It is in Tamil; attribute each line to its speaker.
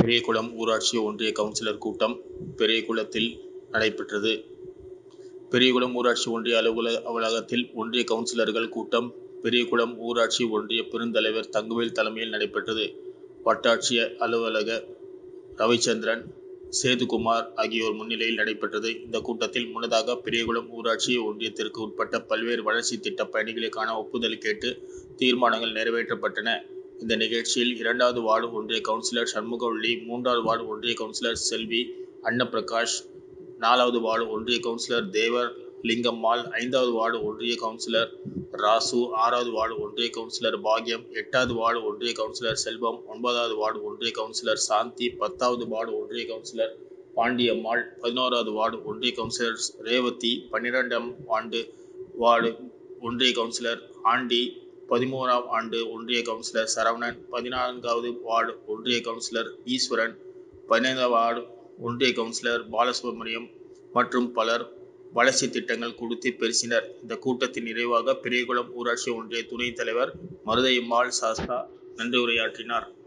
Speaker 1: பெரியகுளம் ஊராட்சி ஒன்றிய கவுன்சிலர் கூட்டம் பெரியகுளத்தில் நடைபெற்றது. பெரியகுளம் ஊராட்சி ஒன்றிய அலுவலக வளாகத்தில் ஒன்றிய கவுன்சிலர்கள் கூட்டம் பெரியகுளம் ஊராட்சி ஒன்றிய பெருந்தலைவர் தங்கவேல் தலைமையில் நடைபெற்றது. வட்டாட்சியர் அலுவலக ரவிச்சந்திரன், சேதுகுமார் ஆகியோர் முன்னிலையில் நடைபெற்றது. இந்த கூட்டத்தில் முன்னதாக பெரியகுளம் ஊராட்சி ஒன்றியத்திற்கு உட்பட்ட பல்வேறு வளர்ச்சி திட்ட பணிகளுக்கான ஒப்புதல் கேட்டு தீர்மானங்கள் நிறைவேற்றப்பட்டன. இந்த நிகழ்ச்சியில் இரண்டாவது வார்டு ஒன்றிய கவுன்சிலர் சண்முகவள்ளி, மூன்றாவது வார்டு ஒன்றிய கவுன்சிலர் செல்வி அன்னப்பிரகாஷ், நாலாவது வார்டு ஒன்றிய கவுன்சிலர் தேவலிங்கம்மாள், ஐந்தாவது வார்டு ஒன்றிய கவுன்சிலர் ராசு, ஆறாவது வார்டு ஒன்றிய கவுன்சிலர் பாக்கியம், எட்டாவது வார்டு ஒன்றிய கவுன்சிலர் செல்வம், ஒன்பதாவது வார்டு ஒன்றிய கவுன்சிலர் சாந்தி, பத்தாவது வார்டு ஒன்றிய கவுன்சிலர் பாண்டியம்மாள், பதினோராவது வார்டு ஒன்றிய கவுன்சிலர் ரேவதி, பன்னிரண்டாம் ஆண்டு வார்டு ஒன்றிய கவுன்சிலர் ஆண்டி, பதிமூன்றாம் ஆண்டு ஒன்றிய கவுன்சிலர் சரவணன், பதினான்காவது வார்டு ஒன்றிய கவுன்சிலர் ஈஸ்வரன், பதினைந்தாவது வார்டு ஒன்றிய கவுன்சிலர் பாலசுப்ரமணியம் மற்றும் பலர் வளர்ச்சி திட்டங்கள் குறித்து பேசினர். இந்த கூட்டத்தின் நிறைவாக பெரியகுளம் ஊராட்சி ஒன்றிய துணைத் தலைவர் மருதையம்மாள் சாஸ்தா நன்றியுரையாற்றினார்.